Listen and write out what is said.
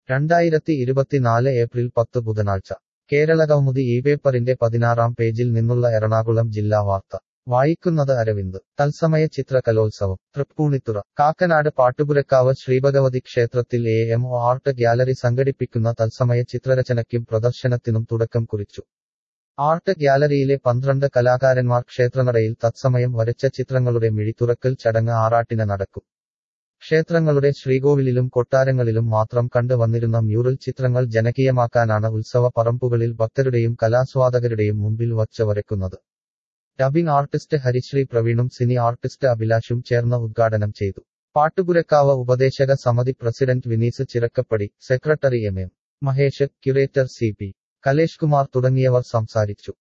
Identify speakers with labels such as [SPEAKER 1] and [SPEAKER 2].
[SPEAKER 1] രണ്ടായിരത്തി ഇരുപത്തിനാല് ഏപ്രിൽ പത്ത് ബുധനാഴ്ച കേരളകൗമുദി ഈ പേപ്പറിന്റെ പതിനാറാം പേജിൽ നിന്നുള്ള എറണാകുളം ജില്ലാ വാർത്ത വായിക്കുന്നത് അരവിന്ദ് തത്സമയ ചിത്ര കലോത്സവം തൃപ്പൂണിത്തുറ കാക്കനാട് പാട്ടുപുരക്കാവ് ശ്രീഭഗവതി ക്ഷേത്രത്തിൽ A M O art gallery സംഘടിപ്പിക്കുന്ന തത്സമയ ചിത്രരചനയ്ക്കും പ്രദർശനത്തിനും തുടക്കം കുറിച്ചു ആർട്ട് ഗ്യാലറിയിലെ പന്ത്രണ്ട് കലാകാരന്മാർ ക്ഷേത്രനടയിൽ തത്സമയം വരച്ച ചിത്രങ്ങളുടെ മിഴിത്തുറക്കൽ ചടങ്ങ് ആറാട്ടിന് നടക്കും ക്ഷേത്രങ്ങളുടെ ശ്രീകോവിലിലും കൊട്ടാരങ്ങളിലും മാത്രം കണ്ടു വന്നിരുന്ന മ്യൂറൽ ചിത്രങ്ങൾ ജനകീയമാക്കാനാണ് ഉത്സവ പറമ്പുകളിൽ ഭക്തരുടെയും കലാസ്വാദകരുടെയും മുമ്പിൽ വച്ച് വരയ്ക്കുന്നത് ഡബിംഗ് ആർട്ടിസ്റ്റ് ഹരിശ്രീ പ്രവീണും സിനി ആർട്ടിസ്റ്റ് അഭിലാഷും ചേർന്ന് ഉദ്ഘാടനം ചെയ്തു പാട്ടുപുരക്കാവ് ഉപദേശക സമിതി president Vinees Chirakkappadi secretary M M Mahesh curator C P Kalesh Kumar തുടങ്ങിയവർ സംസാരിച്ചു